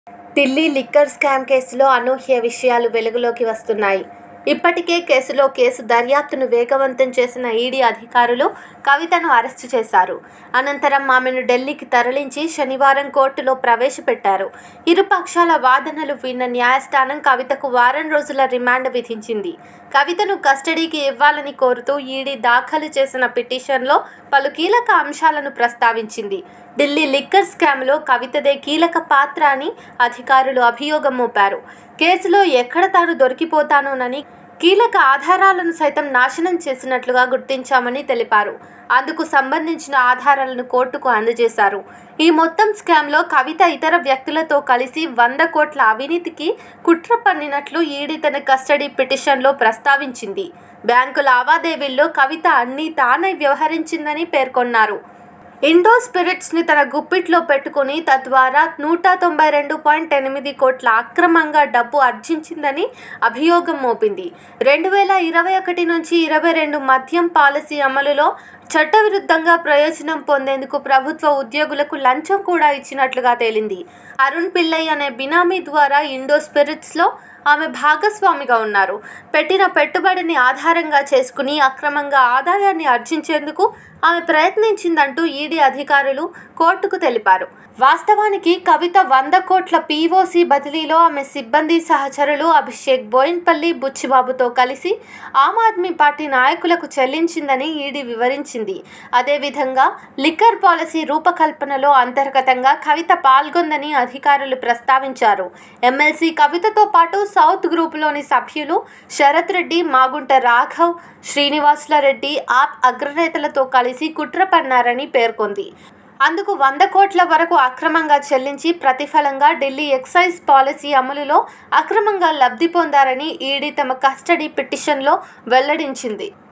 Delhi liquor scam కేసులో అనూహ్య విషయాలు వెలుగులోకి వస్తున్నాయి ఇప్పటికే కేసులో కేసు దర్యాప్తును వేగవంతం చేసిన ఈడీ అధికారులు కవితను అరెస్టు చేశారు అనంతరం ఆమెను ఢిల్లీకి తరలించి శనివారం కోర్టులో ప్రవేశపెట్టారు ఇరు పక్షాల వాదనలు విన్న న్యాయస్థానం కవితకు వారం రోజుల రిమాండ్ విధించింది కవితను కస్టడీకి ఇవ్వాలని కోరుతూ ఈడీ దాఖలు చేసిన పిటిషన్లో పలు కీలక అంశాలను ప్రస్తావించింది ఢిల్లీ లిక్కర్ స్కామ్లో కవితదే కీలక పాత్ర అని అధికారులు అభియోగం మోపారు కేసులో ఎక్కడ తాను దొరికిపోతానోనని కీలక ఆధారాలను సైతం నాశనం చేసినట్లుగా గుర్తించామని తెలిపారు అందుకు సంబంధించిన ఆధారాలను కోర్టుకు అందజేశారు ఈ మొత్తం స్కామ్లో కవిత ఇతర వ్యక్తులతో కలిసి వంద కోట్ల అవినీతికి కుట్ర పన్నినట్లు ఈడీ తన కస్టడీ పిటిషన్లో ప్రస్తావించింది బ్యాంకు లావాదేవీల్లో కవిత అన్నీ తానే వ్యవహరించిందని పేర్కొన్నారు ఇండో స్పిరిట్స్ని తన గుప్పిట్లో పెట్టుకుని తద్వారా నూట తొంభై రెండు పాయింట్ ఎనిమిది కోట్ల అక్రమంగా డబ్బు ఆర్జించిందని అభియోగం మోపింది రెండు వేల ఇరవై ఒకటి నుంచి ఇరవై రెండు మద్యం పాలసీ అమలులో చట్టవిరుద్ధంగా ప్రయోజనం పొందేందుకు ప్రభుత్వ ఉద్యోగులకు లంచం కూడా ఇచ్చినట్లుగా తేలింది అరుణ్ పిల్లై అనే బినామీ ద్వారా ఇండో స్పిరిట్స్లో ఆమె భాగస్వామిగా ఉన్నారు పెట్టిన పెట్టుబడిని ఆధారంగా చేసుకుని అక్రమంగా ఆదాయాన్ని ఆర్జించేందుకు ఆమె ప్రయత్నించిందంటూ ఈడీ అధికారులు కోర్టుకు తెలిపారు వాస్తవానికి కవిత వంద కోట్ల పీఓసీ బదిలీలో ఆమె సిబ్బంది సహచరులు అభిషేక్ బోయిన్పల్లి బుచ్చిబాబుతో కలిసి ఆమ్ ఆద్మీ పార్టీ నాయకులకు చెల్లించిందని ఈడీ వివరించింది అదేవిధంగా లిక్కర్ పాలసీ రూపకల్పనలో అంతర్గతంగా కవిత పాల్గొందని అధికారులు ప్రస్తావించారు ఎమ్మెల్సీ కవితతో పాటు సౌత్ గ్రూపులోని సభ్యులు శరత్ రెడ్డి మాగుంట రాఘవ్ శ్రీనివాసుల రెడ్డి ఆప్ అగ్రనేతలతో కలిసి కుట్ర పన్నారని పేర్కొంది అందుకు వంద కోట్ల వరకు అక్రమంగా చెల్లించి ప్రతిఫలంగా ఢిల్లీ ఎక్సైజ్ పాలసీ అమలులో అక్రమంగా లబ్ధి పొందారని ఈడీ తమ కస్టడీ పిటిషన్లో వెల్లడించింది